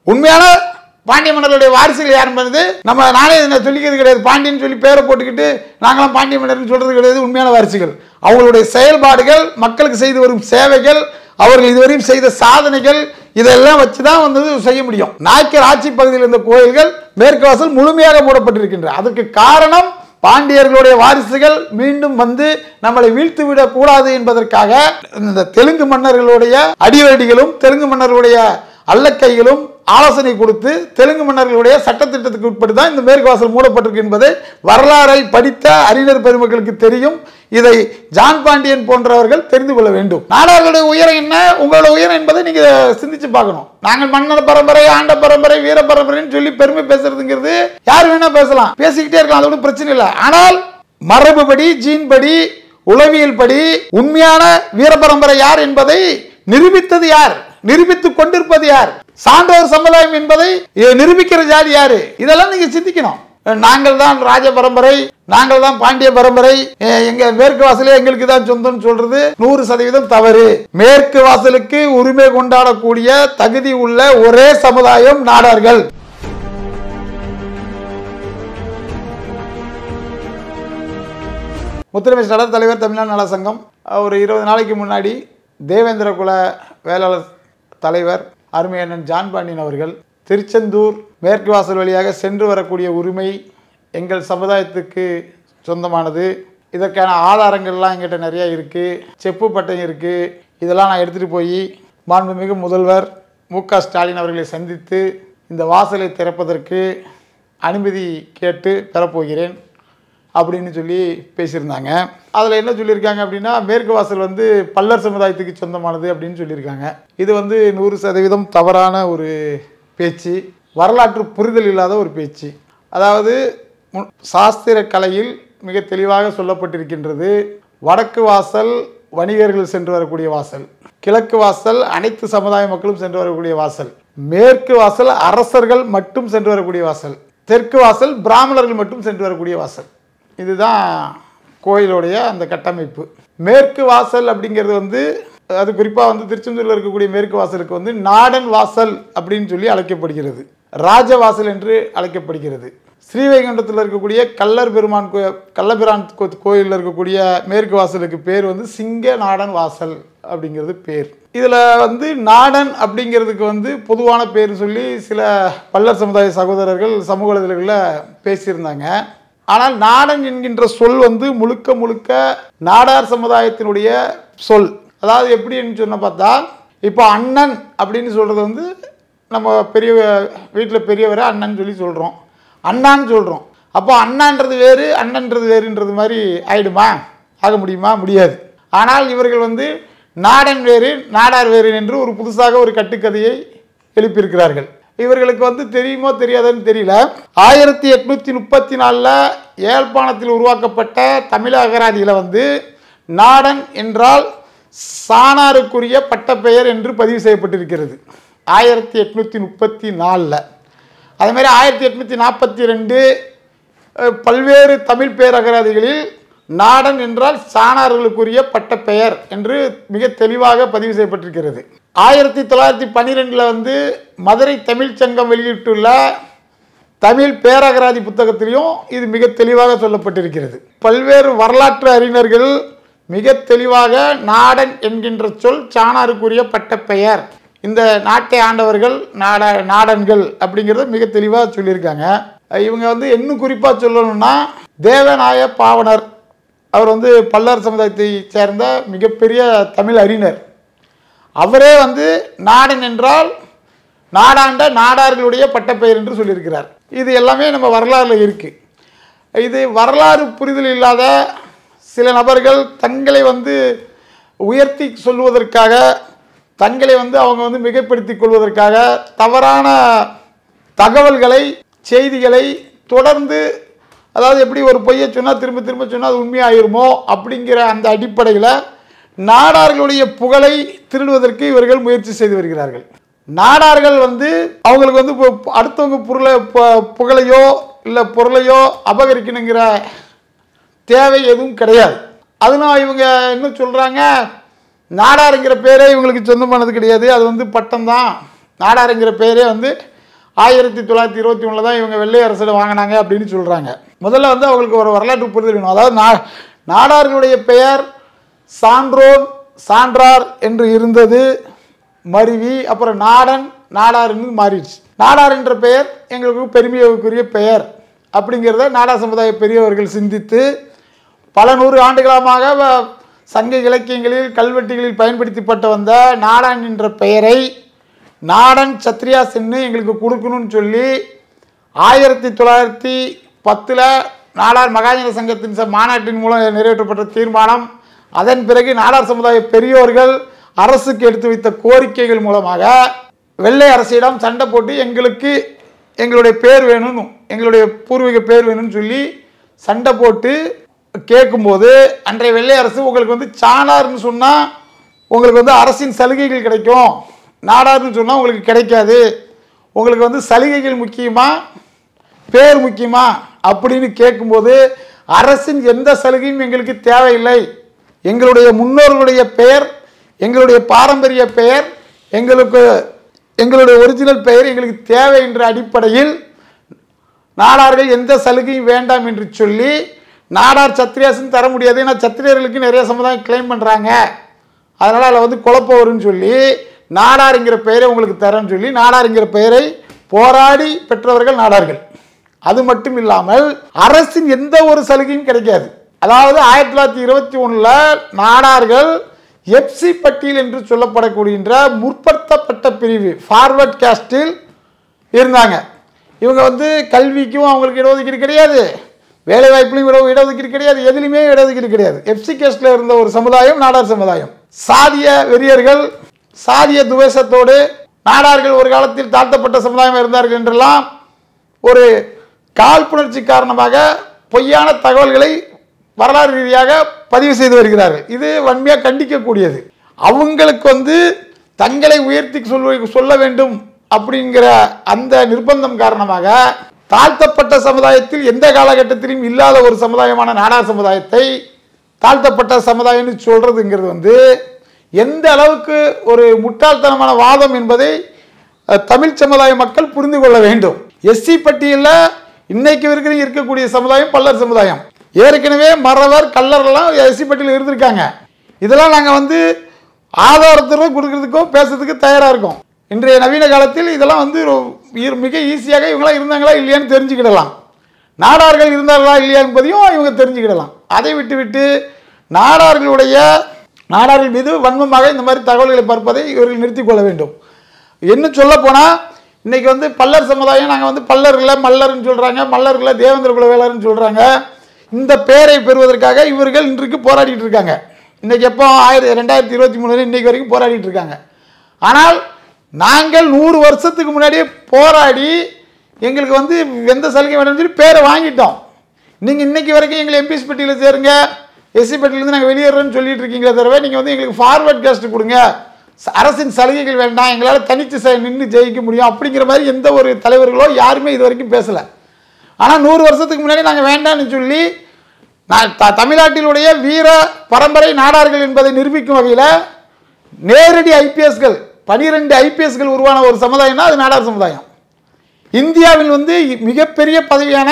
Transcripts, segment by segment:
உண்மையான பாண்டிய மன்னர்களுடைய வாரிசுகள் யார் என்பது நம்ம நானே இதை சொல்லிக்கிறது கிடையாது பாண்டியன் சொல்லி பேரை போட்டுக்கிட்டு நாங்களாம் பாண்டிய மன்னர்னு சொல்றது கிடையாது உண்மையான வாரிசுகள் அவங்களுடைய செயல்பாடுகள் மக்களுக்கு செய்து வரும் சேவைகள் அவர்கள் இதுவரையும் செய்த சாதனைகள் இதெல்லாம் வச்சு தான் வந்து செய்ய முடியும் நாய்க்கர் ஆட்சி பகுதியில் இருந்த கோயில்கள் மேற்கு வாசல் முழுமையாக மூடப்பட்டிருக்கின்றன அதற்கு காரணம் பாண்டியர்களுடைய வாரிசுகள் மீண்டும் வந்து நம்மளை வீழ்த்து விடக் கூடாது என்பதற்காக இந்த தெலுங்கு மன்னர்களுடைய அடிவடிகளும் தெலுங்கு மன்னர்களுடைய அல்லக்கைகளும் ஆலோசனை கொடுத்து தெலுங்கு மன்னர்களுடைய சட்டத்திட்டத்துக்கு உட்பட்டு தான் இந்த மேற்கு வாசல் மூடப்பட்டிருக்கு என்பதை வரலாறை படித்த அறிஞர் பெருமக்களுக்கு தெரியும் இதை ஜான் பாண்டியன் போன்றவர்கள் தெரிந்து கொள்ள வேண்டும் நாடார்களுடைய உயரம் என்ன உங்களோட உயரம் என்பதை நீங்க சிந்திச்சு பார்க்கணும் நாங்கள் மன்னர் பரம்பரை ஆண்ட பரம்பரை வீர பரம்பரைன்னு சொல்லி பெருமை பேசுறதுங்கிறது யார் வேணா பேசலாம் பேசிக்கிட்டே இருக்கலாம் அது ஒன்றும் பிரச்சனை இல்லை ஆனால் மரபுபடி ஜீன் படி உளவியல் படி உண்மையான வீர பரம்பரை யார் என்பதை நிரூபித்தது யார் நிரூபித்துக் கொண்டிருப்பது யார் சான்றோர் சமுதாயம் என்பதை இ- நிரூபிக்கிற ஜாதி யாரு இதெல்லாம் நீங்க சிந்திக்கணும் நாங்கள் தான் ராஜ பரம்பரை நாங்கள் தான் பாண்டிய பரம்பரை எ- எங்க மேற்கு வாசலே எங்களுக்கு தான் சொந்தம்னு சொல்றது நூறு சதவீதம் தவறு மேற்கு வாசலுக்கு உரிமை கொண்டாடக்கூடிய தகுதி உள்ள ஒரே சமுதாயம் நாடார்கள் முத்துரமேஷ் நலர் தலைவர் தமிழ்நாடு நல சங்கம் ஒரு இருபது நாளைக்கு முன்னாடி தேவேந்திர குல வேளாளர் தலைவர் அருமை அண்ணன் ஜான் பாண்டியன் அவர்கள் திருச்செந்தூர் மேற்கு வாசல் வழியாக சென்று வரக்கூடிய உரிமை எங்கள் சமுதாயத்துக்கு சொந்தமானது இதற்கான ஆதாரங்கள்லாம் எங்கிட்ட நிறைய இருக்குது செப்பு பட்டை இருக்குது இதெல்லாம் நான் எடுத்துகிட்டு போய் மாண்புமிகு முதல்வர் மு க ஸ்டாலின் அவர்களை சந்தித்து இந்த வாசலை திறப்பதற்கு அனுமதி கேட்டு பெறப்போகிறேன் அப்படின்னு சொல்லி பேசியிருந்தாங்க அதில் என்ன சொல்லியிருக்காங்க அப்படின்னா மேற்கு வாசல் வந்து பல்லர் சமுதாயத்துக்கு சொந்தமானது அப்படின்னு சொல்லியிருக்காங்க இது வந்து நூறு சதவீதம் தவறான ஒரு பேச்சு வரலாற்று புரிதல் இல்லாத ஒரு பேச்சு அதாவது மு- சாஸ்திர கலையில் மிக தெளிவாக சொல்லப்பட்டிருக்கின்றது வடக்கு வாசல் வணிகர்கள் சென்று வரக்கூடிய வாசல் கிழக்கு வாசல் அனைத்து சமுதாய மக்களும் சென்று வரக்கூடிய வாசல் மேற்கு வாசல் அரசர்கள் மட்டும் சென்று வரக்கூடிய வாசல் தெற்கு வாசல் பிராமணர்கள் மட்டும் சென்று வரக்கூடிய வாசல் இதுதான் கோயிலுடைய அந்த கட்டமைப்பு மேற்கு வாசல் அப்படிங்கிறது வந்து அது குறிப்பாக வந்து திருச்செந்தூரில் இருக்கக்கூடிய மேற்கு வாசலுக்கு வந்து நாடன் வாசல் அப்படின்னு சொல்லி அழைக்கப்படுகிறது ராஜவாசல் என்று அழைக்கப்படுகிறது ஸ்ரீவைகுண்டத்தில் இருக்கக்கூடிய கல்லர் பெருமான் கோ கள்ளபிரான் கோ- கோயிலில் இருக்கக்கூடிய மேற்கு வாசலுக்கு பேர் வந்து சிங்க நாடன் வாசல் அப்படிங்கிறது பேர் இதில் வந்து நாடன் அப்படிங்கிறதுக்கு வந்து பொதுவான பேர் சொல்லி சில பல்லர் சமுதாய சகோதரர்கள் சமூக வலைதளங்களில் பேசியிருந்தாங்க ஆனால் நாடன் என்கின்ற சொல் வந்து முழுக்க முழுக்க நாடார் சமுதாயத்தினுடைய சொல் அதாவது எப்படின்னு சொன்ன பார்த்தா இப்போ அண்ணன் அப்படின்னு சொல்கிறது வந்து நம்ம பெரிய வீட்டில் பெரியவரை அண்ணன் சொல்லி சொல்கிறோம் அண்ணான்னு சொல்கிறோம் அப்போ அண்ணான்றது வேறு அண்ணன்றது வேறுன்றது மாதிரி ஆயிடுமா ஆக முடியுமா முடியாது ஆனால் இவர்கள் வந்து நாடன் வேறு நாடார் வேறு என்று ஒரு புதுசாக ஒரு கட்டுக்கதையை எழுப்பியிருக்கிறார்கள் இவர்களுக்கு வந்து தெரியுமோ தெரியாதுன்னு தெரியல ஆயிரத்தி எட்நூத்தி முப்பத்தி நாலில் ஏழ்ப்பாணத்தில் உருவாக்கப்பட்ட தமிழ் அகராதியில் வந்து நாடன் என்றால் சாணாருக்குரிய பட்டப்பெயர் என்று பதிவு செய்யப்பட்டிருக்கிறது ஆயிரத்தி எட்நூத்தி முப்பத்தி நாலில் அதே மாதிரி ஆயிரத்தி எட்நூத்தி நாற்பத்தி ரெண்டு அஹ், பல்வேறு தமிழ் பேரகராதிகளில் நாடன் என்றால் சாணார்களுக்குரிய பட்டப்பெயர் என்று மிக தெளிவாக பதிவு செய்யப்பட்டிருக்கிறது ஆயிரத்தி தொள்ளாயிரத்தி பன்னிரெண்டில் வந்து மதுரை தமிழ்ச் சங்கம் வெளியிட்டுள்ள தமிழ் பேரகராதி புத்தகத்திலையும் இது மிக தெளிவாக சொல்லப்பட்டிருக்கிறது பல்வேறு வரலாற்று அறிஞர்கள் மிக தெளிவாக நாடன் என்கின்ற சொல் சாணாருக்குரிய பட்டப்பெயர் இந்த நாட்டை ஆண்டவர்கள் நாட நாடன்கள் அப்படிங்கிறத மிக தெளிவாக சொல்லியிருக்காங்க இவங்க வந்து இன்னும் குறிப்பாக சொல்லணும்னா தேவநாய பாவனர் அவர் வந்து பல்லர் சமுதாயத்தை சேர்ந்த மிகப்பெரிய தமிழ் அறிஞர் அவரே வந்து நாடன் என்றால் நாடாண்ட நாடார்களுடைய பட்டப்பெயர் என்று சொல்லியிருக்கிறார் இது எல்லாமே நம்ம வரலாறுல இருக்கு இது வரலாறு புரிதல் இல்லாத சில நபர்கள் தங்களை வந்து உயர்த்தி சொல்வதற்காக தங்களை வந்து அவங்க வந்து மிகைப்படுத்திக் கொள்வதற்காக தவறான தகவல்களை செய்திகளை தொடர்ந்து அதாவது எப்படி ஒரு பொய்யை சொன்னால் திரும்ப திரும்ப சொன்னால் அது உண்மையாயிருமோ அப்படிங்கிற அந்த அடிப்படையில் நாடார்களுடைய புகழை திருடுவதற்கு இவர்கள் முயற்சி செய்து வருகிறார்கள் நாடார்கள் வந்து அவங்களுக்கு வந்து இப்போ அடுத்தவங்க பொருளை பு- புகழையோ இல்லை பொருளையோ அபகரிக்கணுங்கிற தேவை எதுவும் கிடையாது அதனால் இவங்க என்ன சொல்கிறாங்க நாடாருங்கிற பேரே இவங்களுக்கு சொந்தமானது கிடையாது அது வந்து பட்டம் தான் நாடாருங்கிற பேரே வந்து ஆயிரத்தி தொள்ளாயிரத்தி இருபத்தி ஒன்றில் தான் இவங்க வெள்ளை அரசில் வாங்கினாங்க அப்படின்னு சொல்கிறாங்க முதல்ல வந்து அவங்களுக்கு ஒரு வரலாற்று புரிதல் வேணும் அதாவது நா நாடார்களுடைய பெயர் சான்றோன் சான்றார் என்று இருந்தது மருவி அப்புறம் நாடன் நாடார்னு மாறிடுச்சு நாடார் என்ற பெயர் எங்களுக்கு பெருமைக்குரிய பெயர் அப்படிங்கிறத நாடார் சமுதாய பெரியவர்கள் சிந்தித்து பல நூறு ஆண்டுகளமாக வ- சங்க இலக்கியங்களில் கல்வெட்டுகளில் பயன்படுத்தப்பட்டு வந்த நாடான் என்ற பெயரை நாடன் சத்ரியா சென்னு எங்களுக்கு கொடுக்கணும்னு சொல்லி ஆயிரத்தி தொள்ளாயிரத்தி பத்தில் நாடார் மகாஜன சங்கத்தின் ச- மாநாட்டின் மூலம் நிறைவேற்றப்பட்ட தீர்மானம் அதன் பிறகு நாடார் சமுதாய பெரியோர்கள் அரசுக்கு எடுத்து வைத்த கோரிக்கைகள் மூலமாக வெள்ளை அரசிடம் சண்டை போட்டு எங்களுக்கு எங்களுடைய பேர் வேணும்னு எங்களுடைய பூர்வீக பேர் வேணும்னு சொல்லி சண்டை போட்டு கேட்கும்போது அன்றைய வெள்ளை அரசு உங்களுக்கு வந்து சாணார்னு சொன்னால் உங்களுக்கு வந்து அரசின் சலுகைகள் கிடைக்கும் நாடார்னு சொன்னால் உங்களுக்கு கிடைக்காது உங்களுக்கு வந்து சலுகைகள் முக்கியமா பேர் முக்கியமா அப்படின்னு கேட்கும்போது அரசின் எந்த சலுகையும் எங்களுக்கு தேவையில்லை எங்களுடைய முன்னோர்களுடைய பெயர் எங்களுடைய பாரம்பரிய பெயர் எங்களுக்கு எங்களுடைய ஒரிஜினல் பெயர் எங்களுக்கு தேவை என்ற அடிப்படையில் நாடார்கள் எந்த சலுகையும் வேண்டாம் என்று சொல்லி நாடார் சத்திரியாசன் தர முடியாது ஏன்னா சத்திரியர்களுக்கு நிறைய சமுதாயம் கிளைம் பண்ணுறாங்க அதனால் அதில் வந்து குழப்பம் வரும்னு சொல்லி நாடாருங்கிற பெயரை உங்களுக்கு தரேன்னு சொல்லி நாடாருங்கிற பெயரை போராடி பெற்றவர்கள் நாடார்கள் அது மட்டும் இல்லாமல் அரசின் எந்த ஒரு சலுகையும் கிடைக்காது அதாவது ஆயிரத்தி தொள்ளாயிரத்தி இருபத்தி ஒன்றில் நாடார்கள் எப்சி பட்டியல் என்று சொல்லப்படக்கூடிய முற்படுத்தப்பட்ட பிரிவு ஃபார்வர்ட் காஸ்டில் இருந்தாங்க இவங்க வந்து கல்விக்கும் அவங்களுக்கு இடஒதுக்கீடு கிடையாது வேலை வாய்ப்புலையும் இட இடஒதுக்கீடு கிடையாது எதுலையுமே இடஒதுக்கீடு கிடையாது எஃப்சி கேஸ்டில் இருந்த ஒரு சமுதாயம் நாடார் சமுதாயம் சாதிய வெறியர்கள் சாதிய துவேஷத்தோடு நாடார்கள் ஒரு காலத்தில் தாழ்த்தப்பட்ட சமுதாயம் இருந்தார்கள் என்றெல்லாம் ஒரு காழ்ப்புணர்ச்சி காரணமாக பொய்யான தகவல்களை வரலாறு ரீதியாக பதிவு செய்து வருகிறார்கள் இது வன்மையாக கண்டிக்கக்கூடியது அவங்களுக்கு வந்து தங்களை உயர்த்தி சொல்ல சொல்ல வேண்டும் அப்படிங்கிற அந்த நிர்பந்தம் காரணமாக தாழ்த்தப்பட்ட சமுதாயத்தில் எந்த காலகட்டத்திலும் இல்லாத ஒரு சமுதாயமான நாடார் சமுதாயத்தை தாழ்த்தப்பட்ட சமுதாயம்னு சொல்றதுங்கிறது வந்து எந்த அளவுக்கு ஒரு முட்டாள்தனமான வாதம் என்பதை அஹ், தமிழ் சமுதாய மக்கள் புரிந்து கொள்ள வேண்டும் எஸ்சி பட்டியலில் இன்னைக்கு இருக்கிற இருக்கக்கூடிய சமுதாயம் பல்லர் சமுதாயம் ஏற்கனவே மறவர் கல்லர்லாம் எஸ்சி பட்டியலில் இருந்திருக்காங்க இதெல்லாம் நாங்கள் வந்து ஆதாரத்துடன் கொடுக்கறதுக்கோ பேசுறதுக்கு தயாராக இருக்கோம் இன்றைய நவீன காலத்தில் இதெல்லாம் வந்து ரொ- ஈ- மிக ஈஸியாக இவங்களாம் இருந்தாங்களா இல்லையான்னு தெரிஞ்சுக்கிடலாம் நாடார்கள் இருந்தார்களா இல்லையா என்பதையும் இவங்க தெரிஞ்சுக்கிடலாம் அதை விட்டுவிட்டு நாடார்களுடைய நாடார்கள் மீது வன்மமாக இந்த மாதிரி தகவல்களை பார்ப்பதை இவர்கள் நிறுத்திக் கொள்ள வேண்டும் என்ன சொல்ல போனால் இன்னைக்கு வந்து பல்லர் சமுதாயம் நாங்கள் வந்து பல்லர்களை மல்லர்னு சொல்கிறாங்க மல்லர்களை தேவேந்திர குல வேளார்னு சொல்கிறாங்க இந்த பெயரை பெறுவதற்காக இவர்கள் இன்றைக்கு போராடிட்டு இருக்காங்க இன்னைக்கு எப்போ ஆயிரத்தி ரெண்டாயிரத்தி இருபத்தி மூணுல இன்னைக்கு வரைக்கும் போராடிட்டு இருக்காங்க ஆனால் நாங்கள் நூறு வருஷத்துக்கு முன்னாடியே போராடி எங்களுக்கு வந்து எந்த சலுகை வேணும்னு சொல்லி பேரை வாங்கிட்டோம் நீங்கள் இன்னைக்கு வரைக்கும் எங்களை எம்பிஎஸ் பட்டியலில் சேருங்க எஸ்சி பட்டியலேருந்து நாங்கள் வெளியேறோம்னு சொல்லிட்டு இருக்கீங்களே தவிர நீங்கள் வந்து எங்களுக்கு ஃபார்வர்ட் காஸ்ட் கொடுங்க ச- அரசின் சலுகைகள் வேண்டாம் எங்களால் தனித்து ச- நின்று ஜெயிக்க முடியும் அப்படிங்கிற மாதிரி எந்த ஒரு தலைவர்களோ யாருமே இது வரைக்கும் பேசலை ஆனால் நூறு வருஷத்துக்கு முன்னாடி நாங்கள் வேண்டாம்னு சொல்லி நான் த தமிழ்நாட்டிலுடைய வீர பரம்பரை நாடார்கள் என்பதை நிரூபிக்கும் வகையில் நேரடி ஐபிஎஸ்கள் பனிரெண்டு ஐபிஎஸ்கள் உருவான ஒரு சமுதாயம்னா அது நாடார் சமுதாயம் இந்தியாவில் வந்து மிகப்பெரிய பதவியான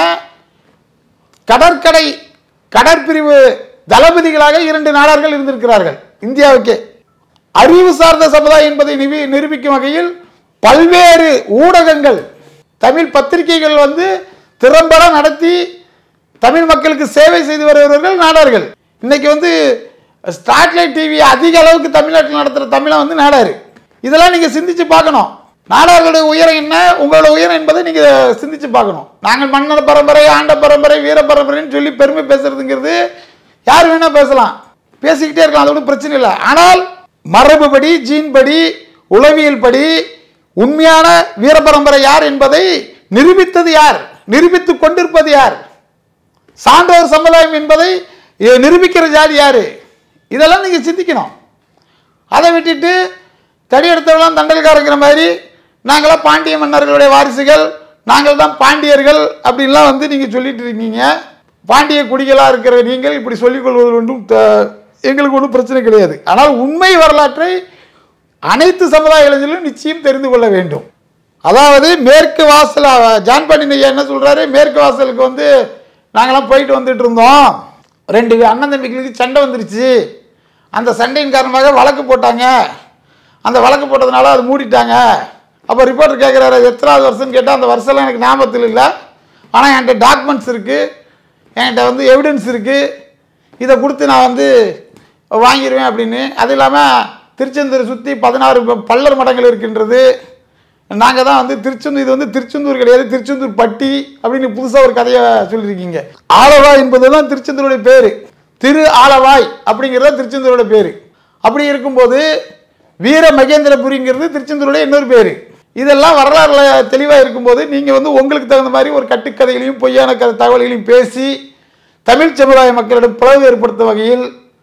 கடற்கடை கடற்பிரிவு தளபதிகளாக இரண்டு நாடார்கள் இருந்திருக்கிறார்கள் இந்தியாவுக்கே அறிவு சார்ந்த சமுதாயம் என்பதை நிவி- நிரூபிக்கும் வகையில் பல்வேறு ஊடகங்கள் தமிழ் பத்திரிகைகள் வந்து திறம்பட நடத்தி தமிழ் மக்களுக்கு சேவை செய்து வருபவர்கள் நாடார்கள் இன்னைக்கு வந்து ஸ்டாட்லைட் டிவி அதிக அளவுக்கு தமிழ்நாட்டில் நடத்துகிற தமிழை வந்து நாடாரு இதெல்லாம் நீங்கள் சிந்திச்சு பார்க்கணும் நாடார்களுடைய உயரம் என்ன உங்களோட உயரம் என்பதை நீங்கள் சிந்திச்சு பார்க்கணும் நாங்கள் மன்னர் பரம்பரை ஆண்ட பரம்பரை வீர பரம்பரைன்னு சொல்லி பெருமை பேசுறதுங்கிறது யார் வேணா பேசலாம் பேசிக்கிட்டே இருக்கலாம் அது ஒன்றும் பிரச்சனை இல்லை ஆனால் மரபுபடி ஜீன் படி உளவியல் படி உண்மையான வீரபரம்பரை யார் என்பதை நிரூபித்தது யார் நிரூபித்துக் கொண்டிருப்பது யார் சான்றோர் சமுதாயம் என்பதை இ- நிரூபிக்கிற ஜாதி யாரு இதெல்லாம் நீங்க சிந்திக்கணும் அதை விட்டுட்டு தடி எடுத்தவெல்லாம் தண்டல்காரங்கிற மாதிரி நாங்களாம் பாண்டிய மன்னர்களுடைய வாரிசுகள் நாங்கள் தான் பாண்டியர்கள் அப்படின்லாம் வந்து நீங்கள் சொல்லிட்டு இருக்கீங்க பாண்டிய குடிகளாக இருக்கிற நீங்கள் இப்படி சொல்லிக் கொள்வது ஒன்றும் த- எங்களுக்கு ஒன்றும் பிரச்சனை கிடையாது ஆனால் உண்மை வரலாற்றை அனைத்து சமுதாய இளைஞர்களும் நிச்சயம் தெரிந்து கொள்ள வேண்டும் அதாவது மேற்கு வாசல் அஹ், ஜான் பாண்டியன் ஐயா என்ன சொல்றாரு மேற்கு வாசலுக்கு வந்து நாங்களாம் போயிட்டு வந்துட்டு இருந்தோம் ரெண்டு அண்ணன் தம்பிகளுக்கு சண்டை வந்துருச்சு அந்த சண்டையின் காரணமாக வழக்கு போட்டாங்க அந்த வழக்கு போட்டதுனால அது மூடிட்டாங்க அப்போ ரிப்போர்ட்டர் கேட்குறாரு எத்தனாவது வருஷம்னு கேட்டால் அந்த வருஷம்லாம் எனக்கு ஞாபகத்தில் இல்லை ஆனால் என்கிட்ட டாக்குமெண்ட்ஸ் இருக்குது என்கிட்ட வந்து எவிடன்ஸ் இருக்குது இதை கொடுத்து நான் வந்து வாங்கிடுவேன் அப்படின்னு அது இல்லாமல் திருச்செந்தூர் சுற்றி பதினாறு ப- பல்லர் மடங்கள் இருக்கின்றது நாங்கள் தான் வந்து திருச்செந்தூர் இது வந்து திருச்செந்தூர் கிடையாது திருச்செந்தூர் பட்டி அப்படின்னு புதுசாக ஒரு கதையை சொல்லியிருக்கீங்க ஆலவாய் என்பது தான் திருச்செந்தூருடைய பேர் திரு ஆலவாய் அப்படிங்கிறது திருச்செந்தூரோட பேர் அப்படி இருக்கும்போது வீர மகேந்திரபுரிங்கிறது திருச்செந்தூருடைய இன்னொரு பேர் இதெல்லாம் வரலாறுல தெளிவாக இருக்கும்போது நீங்கள் வந்து உங்களுக்கு தகுந்த மாதிரி ஒரு கட்டுக்கதைகளையும் பொய்யான க தகவல்களையும் பேசி தமிழ் சமுதாய மக்களிடம் பிளவு ஏற்படுத்தும் வகையில்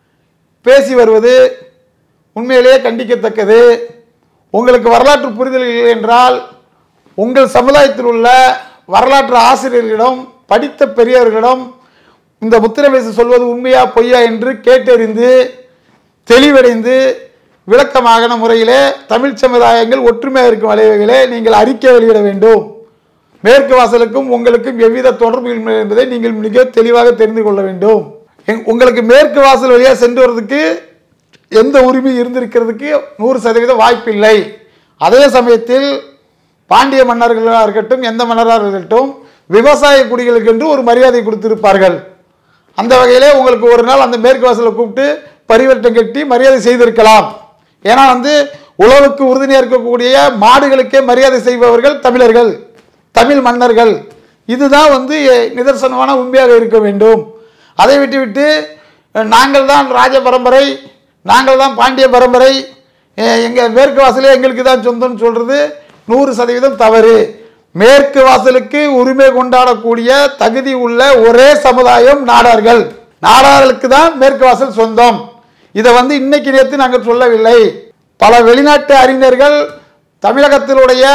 பேசி வருவது உண்மையிலேயே கண்டிக்கத்தக்கது உங்களுக்கு வரலாற்று புரிதல் இல்லை என்றால் உங்கள் சமுதாயத்தில் உள்ள வரலாற்று ஆசிரியர்களிடம் படித்த பெரியவர்களிடம் இந்த முத்திரவேசு சொல்வது உண்மையா பொய்யா என்று கேட்டறிந்து தெளிவடைந்து விளக்கமான முறையிலே தமிழ் சமுதாயங்கள் ஒற்றுமையாக இருக்கும் வகையிலே நீங்கள் அறிக்கை வெளியிட வேண்டும் மேற்கு வாசலுக்கும் உங்களுக்கும் எவ்வித தொடர்பு இல்லை என்பதை நீங்கள் மிக தெளிவாக தெரிந்து கொள்ள வேண்டும் எங்- உங்களுக்கு மேற்கு வாசல் வழியாக சென்று வர்றதுக்கு எந்த உரிமை இருந்திருக்கிறதுக்கு நூறு சதவீதம் வாய்ப்பில்லை அதே சமயத்தில் பாண்டிய மன்னர்களாக இருக்கட்டும் எந்த மன்னராக இருக்கட்டும் விவசாய குடிகளுக்கு என்று ஒரு மரியாதை கொடுத்திருப்பார்கள் அந்த வகையிலே உங்களுக்கு ஒரு நாள் அந்த மேற்கு வாசலை கூப்பிட்டு பரிவட்டம் கட்டி மரியாதை செய்திருக்கலாம் ஏன்னா வந்து உழவுக்கு உறுதுணையாக இருக்கக்கூடிய மாடுகளுக்கே மரியாதை செய்பவர்கள் தமிழர்கள் தமிழ் மன்னர்கள் இதுதான் வந்து நிதர்சனமான உண்மையாக இருக்க வேண்டும் அதை விட்டுவிட்டு அஹ், நாங்கள் தான் ராஜ பரம்பரை நாங்கள் தான் பாண்டிய பரம்பரை அஹ், எங்க மேற்கு வாசலே எங்களுக்கு தான் சொந்தம்னு சொல்றது நூறு சதவீதம் தவறு மேற்கு வாசலுக்கு உரிமை கொண்டாடக்கூடிய தகுதி உள்ள ஒரே சமுதாயம் நாடார்கள் நாடார்களுக்கு தான் மேற்கு வாசல் சொந்தம் இதை வந்து இன்னைக்கு நேற்று நாங்கள் சொல்லவில்லை பல வெளிநாட்டு அறிஞர்கள் தமிழகத்தினுடைய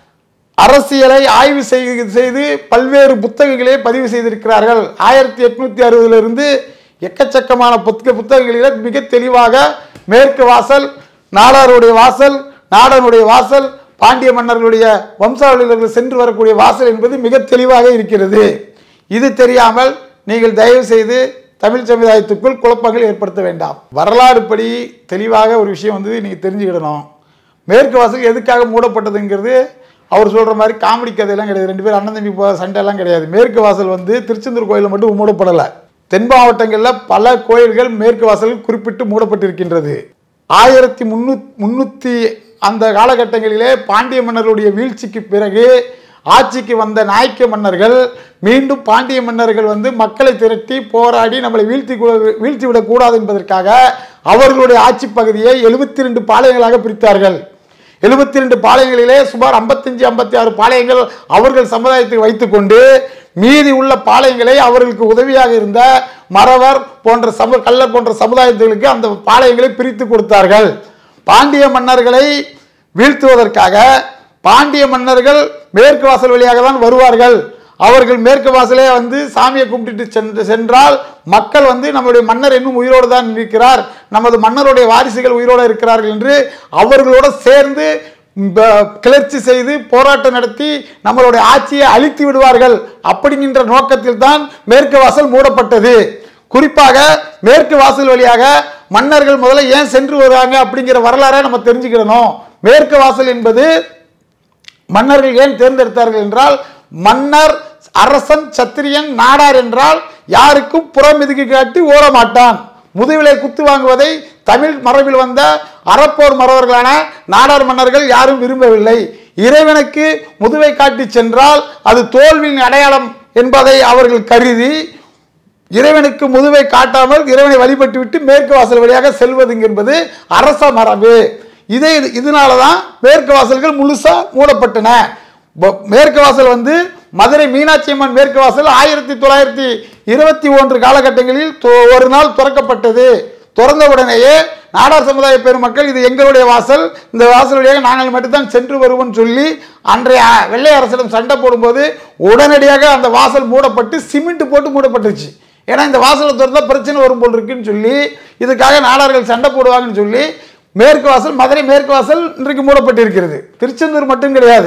அரசியலை ஆய்வு செய்து செய்து பல்வேறு புத்தகங்களை பதிவு செய்திருக்கிறார்கள் ஆயிரத்தி எட்நூத்தி அறுபதிலிருந்து எக்கச்சக்கமான புத்தக புத்தகங்களில் மிக தெளிவாக மேற்கு வாசல் நாடாருடைய வாசல் நாடனுடைய வாசல் பாண்டிய மன்னர்களுடைய வம்சாவளியினர்கள் சென்று வரக்கூடிய வாசல் என்பது மிக தெளிவாக இருக்கிறது இது தெரியாமல் நீங்கள் தயவு செய்து தமிழ் சமுதாயத்துக்குள் குழப்பங்கள் ஏற்படுத்த வேண்டாம் வரலாறு படி தெளிவாக ஒரு விஷயம் வந்து நீங்கள் தெரிஞ்சுக்கிடணும் மேற்கு வாசல் எதுக்காக மூடப்பட்டதுங்கிறது அவர் சொல்கிற மாதிரி காமெடி கதையெல்லாம் கிடையாது ரெண்டு பேரும் அண்ணன் தம்பி போ சண்டையெல்லாம் கிடையாது மேற்கு வாசல் வந்து திருச்செந்தூர் கோயிலில் மட்டும் மூடப்படலை தென் மாவட்டங்களில் பல கோயில்கள் மேற்கு வாசல் குறிப்பிட்டு மூடப்பட்டிருக்கின்றது ஆயிரத்தி முன்னூ முன்னூற்றி அந்த காலகட்டங்களிலே பாண்டிய மன்னர்களுடைய வீழ்ச்சிக்கு பிறகு ஆட்சிக்கு வந்த நாயக்க மன்னர்கள் மீண்டும் பாண்டிய மன்னர்கள் வந்து மக்களை திரட்டி போராடி நம்மளை வீழ்த்தி கூ- வீழ்த்தி விடக்கூடாது என்பதற்காக அவர்களுடைய ஆட்சி பகுதியை எழுபத்தி ரெண்டு பாளையங்களாக பிரித்தார்கள் எழுபத்தி ரெண்டு பாளையங்களிலே சுமார் 55 ஐம்பத்தி ஆறு பாளையங்கள் அவர்கள் சமுதாயத்துக்கு வைத்துக்கொண்டு மீதி உள்ள பாளையங்களை அவர்களுக்கு உதவியாக இருந்த மறவர் போன்ற சமு கள்ளர் போன்ற சமுதாயங்களுக்கு அந்த பாளையங்களை பிரித்து கொடுத்தார்கள் பாண்டிய மன்னர்களை வீழ்த்துவதற்காக பாண்டிய மன்னர்கள் மேற்கு வாசல் வழியாக தான் வருவார்கள் அவர்கள் மேற்கு வாசலே வந்து சாமியை கும்பிட்டுட்டு சென்று சென்றால் மக்கள் வந்து நம்முடைய மன்னர் இன்னும் உயிரோடு தான் இருக்கிறார் நமது மன்னருடைய வாரிசுகள் உயிரோடு இருக்கிறார்கள் என்று அவர்களோட சேர்ந்து ப- கிளர்ச்சி செய்து போராட்டம் நடத்தி நம்மளுடைய ஆட்சியை அழித்து விடுவார்கள் அப்படிங்கிற நோக்கத்தில் தான் மேற்கு வாசல் மூடப்பட்டது குறிப்பாக மேற்கு வாசல் வழியாக மன்னர்கள் முதல்ல ஏன் சென்று வருவாங்க அப்படிங்கிற வரலாறை நம்ம தெரிஞ்சுக்கிடணும் மேற்கு வாசல் என்பது மன்னர்கள் ஏன் தேர்ந்தெடுத்தார்கள் என்றால் மன்னர் அரசன் சத்திரியன் நாடார் என்றால் யாருக்கும் புறமிதுக்கு காட்டி ஓட மாட்டான் முதுவிலை குத்து வாங்குவதை தமிழ் மரபில் வந்த அறப்போர் மறவர்களான நாடார் மன்னர்கள் யாரும் விரும்பவில்லை இறைவனுக்கு முதுவை காட்டி சென்றால் அது தோல்வியின் அடையாளம் என்பதை அவர்கள் கருதி இறைவனுக்கு முதுவை காட்டாமல் இறைவனை வழிபட்டு விட்டு மேற்கு வாசல் வழியாக செல்வது என்பது அரச மரபு இதே இது- இதனால தான் மேற்கு வாசல்கள் முழுசா மூடப்பட்டன ப- மேற்கு வாசல் வந்து மதுரை மீனாட்சி அம்மன் மேற்கு வாசல் ஆயிரத்தி தொள்ளாயிரத்தி இருபத்தி ஒன்று காலகட்டங்களில் தொ- ஒரு நாள் திறக்கப்பட்டது திறந்த உடனேயே நாடார் சமுதாய பெருமக்கள் இது எங்களுடைய வாசல் இந்த வாசல் வழியாக நாங்கள் மட்டும்தான் சென்று வருவோம் சொல்லி அன்றைய வெள்ளை அரசிடம் சண்டை போடும்போது உடனடியாக அந்த வாசல் மூடப்பட்டு சிமெண்ட் போட்டு மூடப்பட்டுச்சு ஏன்னா இந்த வாசலை திறந்தா பிரச்சனை வரும் போல் இருக்குன்னு சொல்லி இதுக்காக நாடார்கள் சண்டை போடுவாங்கன்னு சொல்லி மேற்கு வாசல் மதுரை மேற்கு வாசல் இன்றைக்கு மூடப்பட்டிருக்கிறது திருச்செந்தூர் மட்டும் கிடையாது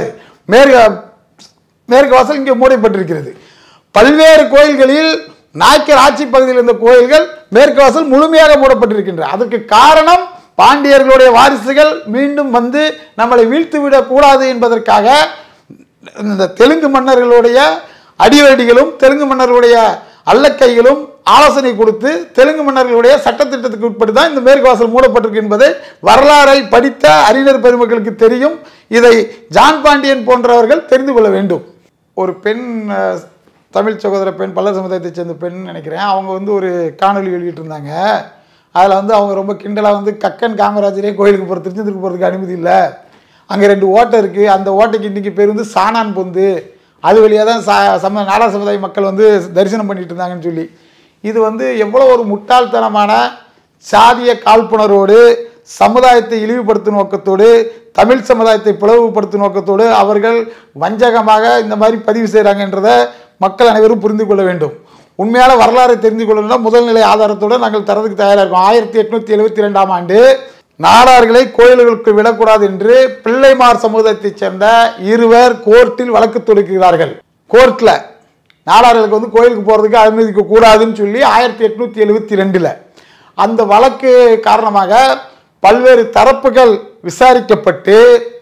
மேற்கு மேற்கு வாசல் இங்கே மூடப்பட்டிருக்கிறது பல்வேறு கோயில்களில் நாயக்கர் ஆட்சி பகுதியில் இருந்த கோயில்கள் மேற்கு வாசல் முழுமையாக மூடப்பட்டிருக்கின்றன அதற்கு காரணம் பாண்டியர்களுடைய வாரிசுகள் மீண்டும் வந்து நம்மளை வீழ்த்து விடக்கூடாது என்பதற்காக இந்த தெலுங்கு மன்னர்களுடைய அடிவடிகளும் தெலுங்கு மன்னர்களுடைய அல்லக்கைகளும் ஆலோசனை கொடுத்து தெலுங்கு மன்னர்களுடைய சட்டத்திட்டத்துக்கு உட்பட்டு தான் இந்த மேற்கு வாசல் மூடப்பட்டிருக்கு என்பதை வரலாறை படித்த அறிஞர் பெருமக்களுக்கு தெரியும் இதை ஜான் பாண்டியன் போன்றவர்கள் தெரிந்து கொள்ள வேண்டும் ஒரு பெண் அஹ், தமிழ் சகோதர பெண் பல்லர் சமுதாயத்தைச் சேர்ந்த பெண் நினைக்கிறேன் அவங்க வந்து ஒரு காணொலி வெளியிட்டிருந்தாங்க அதில் வந்து அவங்க ரொம்ப கிண்டலாக வந்து கக்கன் காமராஜரே கோயிலுக்கு போகிற திருச்செந்தூருக்கு போகிறதுக்கு அனுமதி இல்லை அங்கே ரெண்டு ஓட்டை இருக்குது அந்த ஓட்டைக்கு இன்றைக்கி பேர் வந்து சாணான் பொந்து அது வழியாக தான் சா சம நாடா சமுதாய மக்கள் வந்து தரிசனம் பண்ணிட்டு இருந்தாங்கன்னு சொல்லி இது வந்து எவ்வளோ ஒரு முட்டாள்தனமான சாதிய காழ்ப்புணர்வோடு சமுதாயத்தை இழிவுபடுத்தும் நோக்கத்தோடு தமிழ் சமுதாயத்தை பிளவுபடுத்தும் நோக்கத்தோடு அவர்கள் வஞ்சகமாக இந்த மாதிரி பதிவு செய்கிறாங்கன்றதை மக்கள் அனைவரும் புரிந்து கொள்ள வேண்டும் உண்மையான வரலாறை தெரிந்து கொள்ளணும்னா முதல்நிலை ஆதாரத்தோடு நாங்கள் தரதுக்கு தயாராக இருக்கோம் ஆயிரத்தி எட்நூத்தி எழுபத்தி ரெண்டாம் ஆண்டு நாடார்களை கோயில்களுக்கு விடக்கூடாது என்று பிள்ளைமார் சமூகத்தைச் சேர்ந்த இருவர் கோர்ட்டில் வழக்கு தொடுக்கிறார்கள் கோர்ட்டில் நாடார்களுக்கு வந்து கோயிலுக்கு போகிறதுக்கு அனுமதிக்க கூடாதுன்னு சொல்லி ஆயிரத்தி எட்நூத்தி எழுபத்தி ரெண்டில் அந்த வழக்கு காரணமாக பல்வேறு தரப்புகள் விசாரிக்கப்பட்டு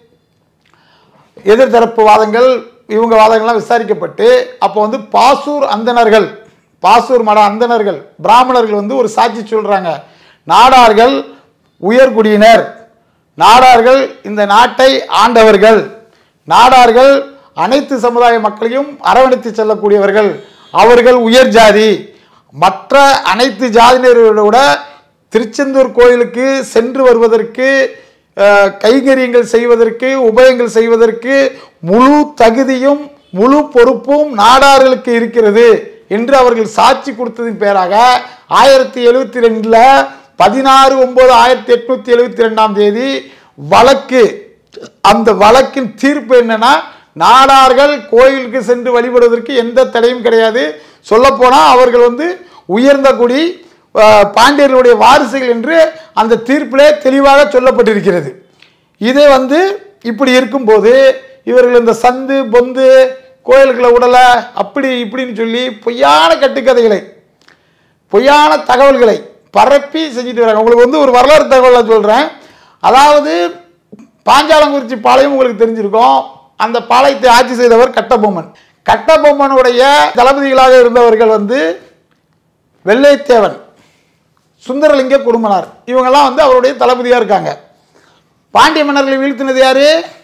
எதிர்தரப்பு வாதங்கள் இவங்க வாதங்கள்லாம் விசாரிக்கப்பட்டு அப்போ வந்து பாசூர் அந்தணர்கள் பாசூர் மட அந்தணர்கள் பிராமணர்கள் வந்து ஒரு சாட்சி சொல்றாங்க நாடார்கள் உயர்குடியினர் நாடார்கள் இந்த நாட்டை ஆண்டவர்கள் நாடார்கள் அனைத்து சமுதாய மக்களையும் அரவணைத்து செல்லக்கூடியவர்கள் அவர்கள் உயர் ஜாதி மற்ற அனைத்து ஜாதியினரோட விட திருச்செந்தூர் கோயிலுக்கு சென்று வருவதற்கு அஹ், கைங்கரியங்கள் செய்வதற்கு உபயங்கள் செய்வதற்கு முழு தகுதியும் முழு பொறுப்பும் நாடார்களுக்கு இருக்கிறது என்று அவர்கள் சாட்சி கொடுத்ததின் பேராக ஆயிரத்தி எழுவத்தி ரெண்டில் பதினாறு ஒன்பது ஆயிரத்தி எட்நூத்தி எழுவத்தி ரெண்டாம் தேதி வழக்கு அந்த வழக்கின் தீர்ப்பு என்னன்னா நாடார்கள் கோயிலுக்கு சென்று வழிபடுவதற்கு எந்த தடையும் கிடையாது சொல்லப்போனால் அவர்கள் வந்து உயர்ந்த குடி அஹ், பாண்டியர்களுடைய வாரிசுகள் என்று அந்த தீர்ப்பிலே தெளிவாக சொல்லப்பட்டிருக்கிறது இதே வந்து இப்படி இருக்கும்போது இவர்கள் இந்த சந்து பொந்து கோயிலுக்குள்ள உடலை அப்படி இப்படின்னு சொல்லி பொய்யான கட்டுக்கதைகளை பொய்யான தகவல்களை பரப்பி செஞ்சுட்டு வராங்க உங்களுக்கு வந்து ஒரு வரலாறு தகவலை சொல்கிறேன் அதாவது பாஞ்சாலங்குறிச்சி பாளையம் உங்களுக்கு தெரிஞ்சிருக்கும் அந்த பாளையத்தை ஆட்சி செய்தவர் கட்டபொம்மன் கட்டபொம்மனுடைய தளபதிகளாக இருந்தவர்கள் வந்து வெள்ளைத்தேவன் சுந்தரலிங்க குடும்பனார் இவங்கெல்லாம் வந்து அவருடைய தளபதியாக இருக்காங்க பாண்டிய மன்னர்களை வீழ்த்தினது யாரு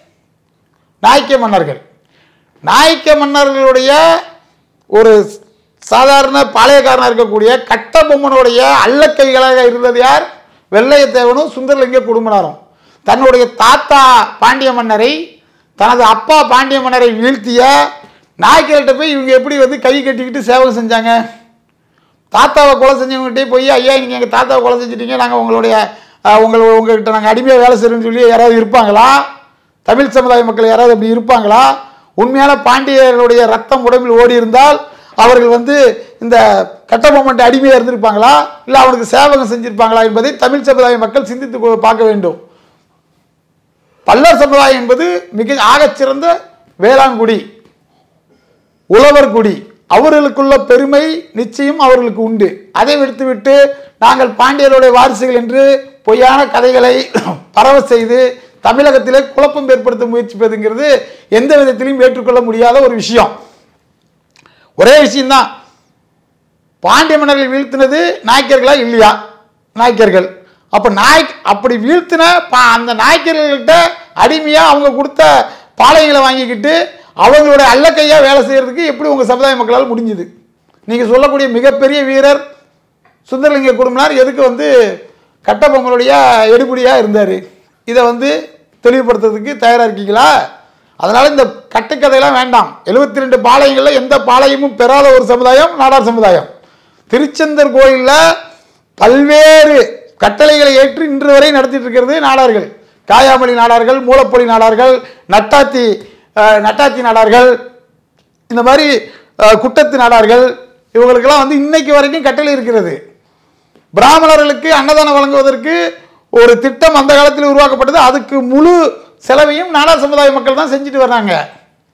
நாயக்க மன்னர்கள் நாயக்க மன்னர்களுடைய ஒரு சாதாரண பாளையக்காரனாக இருக்கக்கூடிய கட்டபொம்மனுடைய அல்லக்கைகளாக இருந்தது யார் வெள்ளையத்தேவனும் சுந்தரலிங்க குடும்பனாரும் தன்னுடைய தாத்தா பாண்டிய மன்னரை தனது அப்பா பாண்டிய மன்னரை வீழ்த்திய நாயக்கர்கிட்ட போய் இவங்க எப்படி வந்து கை கட்டிக்கிட்டு சேவை செஞ்சாங்க தாத்தாவை கொலை செஞ்சவங்ககிட்டே போய் ஐயா நீங்கள் எங்கள் தாத்தாவை கொலை செஞ்சிட்டீங்க நாங்கள் உங்களுடைய அஹ், உங்கள் உங்கள்கிட்ட நாங்கள் அடிமையாக வேலை செய்கிறோம்னு சொல்லி யாராவது இருப்பாங்களா தமிழ் சமுதாய மக்கள் யாராவது அப்படி இருப்பாங்களா உண்மையான பாண்டியர்களுடைய ரத்தம் உடம்பில் ஓடி இருந்தால் அவர்கள் வந்து இந்த கட்டபொம்மன்ட்ட அடிமையாக இருந்திருப்பாங்களா இல்லை அவனுக்கு சேவகம் செஞ்சிருப்பாங்களா என்பதை தமிழ் சமுதாய மக்கள் சிந்தித்து கொ- பார்க்க வேண்டும் பல்லர் சமுதாயம் என்பது மிக ஆகச்சிறந்த வேளாண்குடி உழவர் குடி அவர்களுக்குள்ள பெருமை நிச்சயம் அவர்களுக்கு உண்டு அதை விடுத்துவிட்டு நாங்கள் பாண்டியருடைய வாரிசுகள் என்று பொய்யான கதைகளை பரவ செய்து தமிழகத்திலே குழப்பம் ஏற்படுத்த முயற்சிப்பதுங்கிறது எந்த விதத்திலையும் ஏற்றுக்கொள்ள முடியாத ஒரு விஷயம் ஒரே விஷயம்தான் பாண்டிய மன்னர்கள் வீழ்த்தினது நாயக்கர்களா இல்லையா நாயக்கர்கள் அப்போ நாயக் அப்படி வீழ்த்தின பா அந்த நாயக்கர்கள்கிட்ட அடிமையாக அவங்க கொடுத்த பாளையங்களை வாங்கிக்கிட்டு அவங்களுடைய அல்லக்கையா வேலை செய்யறதுக்கு எப்படி உங்கள் சமுதாய மக்களால் முடிஞ்சுது நீங்கள் சொல்லக்கூடிய மிகப்பெரிய வீரர் சுந்தரலிங்க குடும்பனார் எதுக்கு வந்து கட்டபொம்மனுடைய எடுபடியாக இருந்தார் இதை வந்து தெளிவுபடுத்துறதுக்கு தயாராக இருக்கீங்களா அதனால் இந்த கட்டுக்கதையெல்லாம் வேண்டாம் எழுபத்தி ரெண்டு பாளையங்களில் எந்த பாளையமும் பெறாத ஒரு சமுதாயம் நாடார் சமுதாயம் திருச்செந்தூர் கோயிலில் பல்வேறு கட்டளைகளை ஏற்று இன்று வரை நடத்திட்டு இருக்கிறது நாடார்கள் காயாமணி நாடார்கள் மூலப்பொலி நாடார்கள் நட்டாத்தி அஹ், நட்டாத்தி நாடார்கள் இந்த மாதிரி அஹ், குட்டத்து நாடார்கள் இவங்களுக்கெல்லாம் வந்து இன்னைக்கு வரைக்கும் கட்டளை இருக்கிறது பிராமணர்களுக்கு அன்னதானம் வழங்குவதற்கு ஒரு திட்டம் அந்த காலத்தில் உருவாக்கப்பட்டது அதுக்கு முழு செலவையும் நாடார் சமுதாய மக்கள் தான் செஞ்சுட்டு வர்றாங்க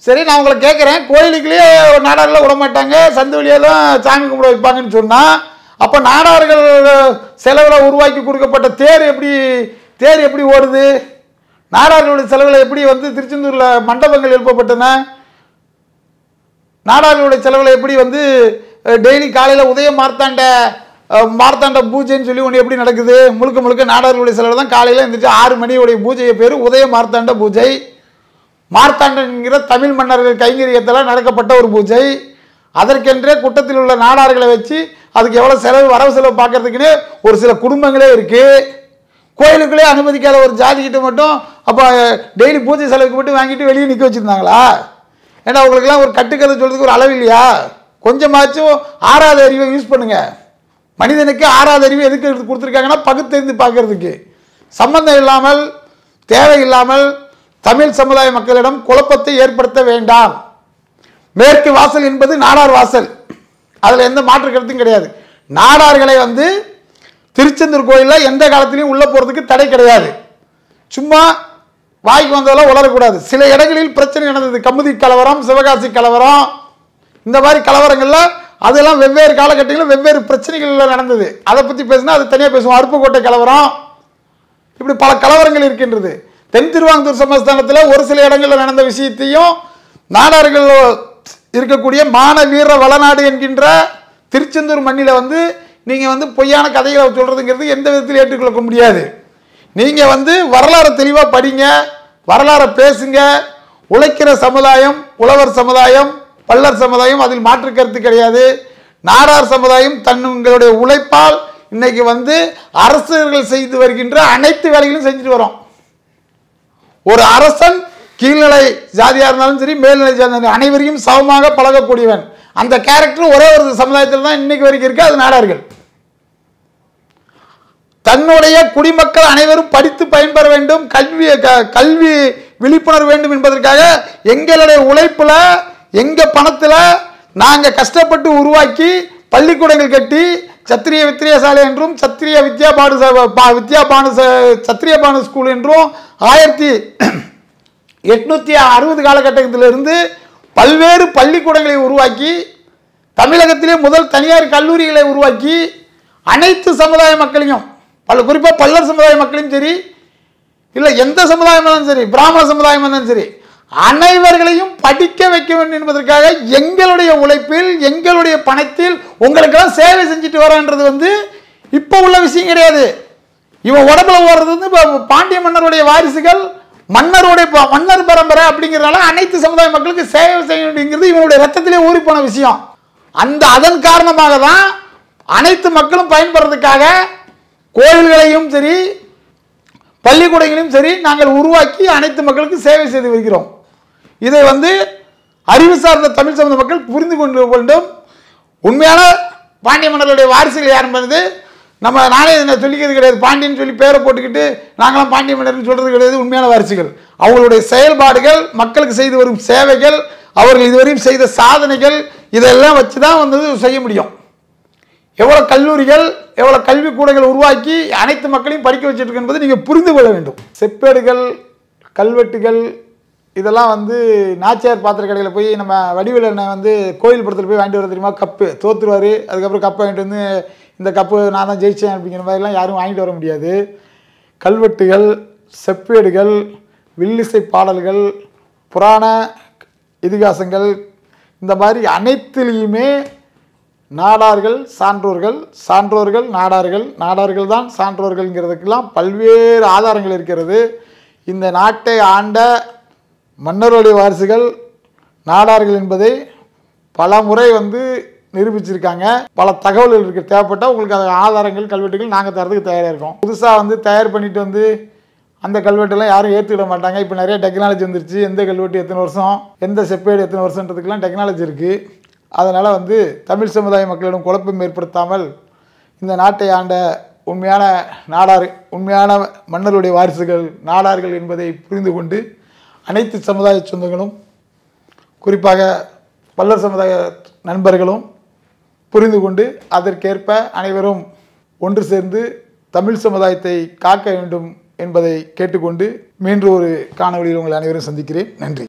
சரி நான் உங்களை கேட்குறேன் கோயிலுக்குள்ளேயே நாடாரில் விட மாட்டாங்க சந்து வழியாக தான் சாமி கும்பிட வைப்பாங்கன்னு சொன்னால் அப்போ நாடார்கள் செலவில் உருவாக்கி கொடுக்கப்பட்ட தேர் எப்படி தேர் எப்படி ஓடுது நாடார்களுடைய செலவில் எப்படி வந்து திருச்செந்தூரில் மண்டபங்கள் எழுப்பப்பட்டன நாடார்களுடைய செலவில் எப்படி வந்து டெய்லி காலையில் உதய மார்த்தாண்ட அஹ், மார்த்தாண்ட பூஜைன்னு சொல்லி ஒன்று எப்படி நடக்குது முழுக்க முழுக்க நாடார்களுடைய செலவில் தான் காலையில் இருந்துச்சு ஆறு மணியுடைய பூஜையை பேர் உதய மார்த்தாண்ட பூஜை மார்த்தாண்டன்கிற தமிழ் மன்னர்கள் கைங்கரியத்தில் நடக்கப்பட்ட ஒரு பூஜை அதற்கென்றே குட்டத்தில் உள்ள நாடார்களை வச்சு அதுக்கு எவ்வளோ செலவு வரவு செலவு பார்க்கறதுக்குன்னு ஒரு சில குடும்பங்களே இருக்குது கோயிலுக்குள்ளே அனுமதிக்காத ஒரு ஜாதிக்கிட்ட மட்டும் அப்போ டெய்லி பூஜை செலவுக்கு மட்டும் வாங்கிட்டு வெளியே நிற்க வச்சுருந்தாங்களா ஏன்னா உங்களுக்குலாம் ஒரு கட்டுக்கதை சொல்கிறதுக்கு ஒரு அளவு இல்லையா கொஞ்சமாச்சும் ஆறாத அறிவை யூஸ் பண்ணுங்க மனிதனுக்கு ஆறாத அறிவு எதுக்கு எடுத்து கொடுத்துருக்காங்கன்னா பகுத்தறிந்து பார்க்கறதுக்கு சம்பந்தம் இல்லாமல் தேவையில்லாமல் தமிழ் சமுதாய மக்களிடம் குழப்பத்தை ஏற்படுத்த வேண்டாம் மேற்கு வாசல் என்பது நாடார் வாசல் அதில் எந்த மாற்று கருத்தும் கிடையாது நாடார்களை வந்து திருச்செந்தூர் கோயிலில் எந்த காலத்திலையும் உள்ளே போகிறதுக்கு தடை கிடையாது சும்மா வாய்க்கு வந்ததெல்லாம் உளரக்கூடாது சில இடங்களில் பிரச்சனை நடந்தது கமுதி கலவரம் சிவகாசி கலவரம் இந்த மாதிரி கலவரங்களில் அதெல்லாம் வெவ்வேறு காலகட்டங்களில் வெவ்வேறு பிரச்சனைகளில் நடந்தது அதை பற்றி பேசினா அது தனியாக பேசுவோம் அருப்புக்கோட்டை கலவரம் இப்படி பல கலவரங்கள் இருக்கின்றது தென் திருவாங்கூர் சமஸ்தானத்தில் ஒரு சில இடங்களில் நடந்த விஷயத்தையும் நாடார்கள் இருக்கக்கூடிய மான வீர வளநாடு என்கின்ற திருச்செந்தூர் மண்ணில் வந்து நீங்கள் வந்து பொய்யான கதைகளை சொல்கிறதுங்கிறது எந்த விதத்தில் ஏற்றுக்கொள்ள முடியாது நீங்கள் வந்து வரலாறு தெளிவாக படிங்க வரலாறை பேசுங்க உழைக்கிற சமுதாயம் உழவர் சமுதாயம் பல்லர் சமுதாயம் அதில் மாற்று கருத்து கிடையாது நாடார் சமுதாயம் தன்னுங்களுடைய உழைப்பால் இன்னைக்கு வந்து அரசர்கள் செய்து வருகின்ற அனைத்து வேலைகளும் செஞ்சுட்டு வரோம் ஒரு அரசன் கீழ்நிலை ஜாதியாக இருந்தாலும் சரி மேல்நிலை ஜாதி இருந்தாலும் அனைவரையும் சமமாக பழகக்கூடியவன் அந்த கேரக்டர் ஒரே ஒரு சமுதாயத்தில் தான் இன்னைக்கு வரைக்கும் இருக்கு அது நாடார்கள் தன்னுடைய குடிமக்கள் அனைவரும் படித்து பயன்பெற வேண்டும் கல்வி க- கல்வி விழிப்புணர்வு வேண்டும் என்பதற்காக எங்களுடைய உழைப்புல எங்க பணத்துல நாங்க கஷ்டப்பட்டு உருவாக்கி பள்ளிக்கூடங்கள் கட்டி சத்திரிய வித்தியாசாலை என்றும் சத்திரிய வித்யா பாடு ச- பா- வித்யா பானு ச- சத்திரிய பானு ஸ்கூல் என்றும் ஆயிரத்தி எட்நூத்தி அறுபது காலகட்டத்திலிருந்து பல்வேறு பள்ளிக்கூடங்களை உருவாக்கி தமிழகத்திலே முதல் தனியார் கல்லூரிகளை உருவாக்கி அனைத்து சமுதாய மக்களையும் பல குறிப்பாக பல்லர் சமுதாய மக்களையும் சரி இல்லை எந்த சமுதாயமாக இருந்தாலும் சரி பிராமண சமுதாயமாக இருந்தாலும் சரி அனைவர்களையும் படிக்க வைக்க வேண்டும் என்பதற்காக எங்களுடைய உழைப்பில் எங்களுடைய பணத்தில் உங்களுக்கெல்லாம் சேவை செஞ்சுட்டு வரன்றது வந்து இப்போ உள்ள விஷயம் கிடையாது இவன் உடம்புல ஓடுறது வந்து இப்போ பாண்டிய மன்னருடைய வாரிசுகள் மன்னருடைய ப- மன்னர் பரம்பரை அப்படிங்கிறனால அனைத்து சமுதாய மக்களுக்கு சேவை செய்ய வேண்டியங்கிறது இவனுடைய ரத்தத்திலே ஊறி போன விஷயம் அந்த அதன் காரணமாக தான் அனைத்து மக்களும் பயன்படுறதுக்காக கோயில்களையும் சரி பள்ளிக்கூடங்களையும் சரி நாங்கள் உருவாக்கி அனைத்து மக்களுக்கு சேவை செய்து வருகிறோம் இதை வந்து அறிவு சார்ந்த தமிழ் சமூக மக்கள் புரிந்து கொண்டு வேண்டும் உண்மையான பாண்டிய மன்னர்களுடைய வாரிசுகள் யாரும் பண்ணுது நம்ம நானே இதை சொல்லிக்கிறது கிடையாது பாண்டியன் சொல்லி பேரை போட்டுக்கிட்டு நாங்களாம் பாண்டிய மன்னர்னு சொல்கிறது கிடையாது உண்மையான வாரிசுகள் அவங்களுடைய செயல்பாடுகள் மக்களுக்கு செய்து வரும் சேவைகள் அவர்கள் இதுவரையும் செய்த சாதனைகள் இதெல்லாம் வச்சு தான் வந்து செய்ய முடியும் எவ்வளோ கல்லூரிகள் எவ்வளோ கல்விக்கூடங்கள் உருவாக்கி அனைத்து மக்களையும் படிக்க வச்சிருக்கு என்பதை நீங்கள் புரிந்து கொள்ள வேண்டும் செப்பேடுகள் கல்வெட்டுகள் இதெல்லாம் வந்து நாச்சியார் பாத்திர கடையில் போய் நம்ம வடிவேல் அண்ணன் வந்து கோயில் படத்தில் போய் வாங்கிட்டு வர தெரியுமா கப்பு தோத்துருவார் அதுக்கப்புறம் கப்பை வாங்கிட்டு வந்து இந்த கப்பு நான் தான் ஜெயிச்சேன் அப்படிங்கிற மாதிரிலாம் யாரும் வாங்கிட்டு வர முடியாது கல்வெட்டுகள் செப்பேடுகள் வில்லிசை பாடல்கள் புராண இதிகாசங்கள் இந்த மாதிரி அனைத்துலேயுமே நாடார்கள் சான்றோர்கள் சான்றோர்கள் நாடார்கள் நாடார்கள் தான் சான்றோர்கள்ங்கிறதுக்கெல்லாம் பல்வேறு ஆதாரங்கள் இருக்கிறது இந்த நாட்டை ஆண்ட மன்னருடைய வாரிசுகள் நாடார்கள் என்பதை பல முறை வந்து நிரூபிச்சிருக்காங்க பல தகவல்கள் இருக்கு தேவைப்பட்டால் உங்களுக்கு அது ஆதாரங்கள் கல்வெட்டுகள் நாங்கள் தரதுக்கு தயாராக இருக்கோம் புதுசாக வந்து தயார் பண்ணிட்டு வந்து அந்த கல்வெட்டெல்லாம் யாரும் ஏற்றுக்கிட மாட்டாங்க இப்போ நிறைய டெக்னாலஜி வந்துருச்சு எந்த கல்வெட்டு எத்தனை வருஷம் எந்த செப்பேடு எத்தனை வருஷன்றதுக்கெல்லாம் டெக்னாலஜி இருக்குது அதனால் வந்து தமிழ் சமுதாய மக்களிடம் குழப்பம் ஏற்படுத்தாமல் இந்த நாட்டை ஆண்ட உண்மையான நாடார் உண்மையான மன்னருடைய வாரிசுகள் நாடார்கள் என்பதை புரிந்து கொண்டு அனைத்து சமுதாய சொந்தங்களும் குறிப்பாக பல்லர் சமுதாய நண்பர்களும் புரிந்து கொண்டு அதற்கேற்ப அனைவரும் ஒன்று சேர்ந்து தமிழ் சமுதாயத்தை காக்க வேண்டும் என்பதை கேட்டுக்கொண்டு மீண்டும் ஒரு காணொளியில் உங்களை அனைவரும் சந்திக்கிறேன் நன்றி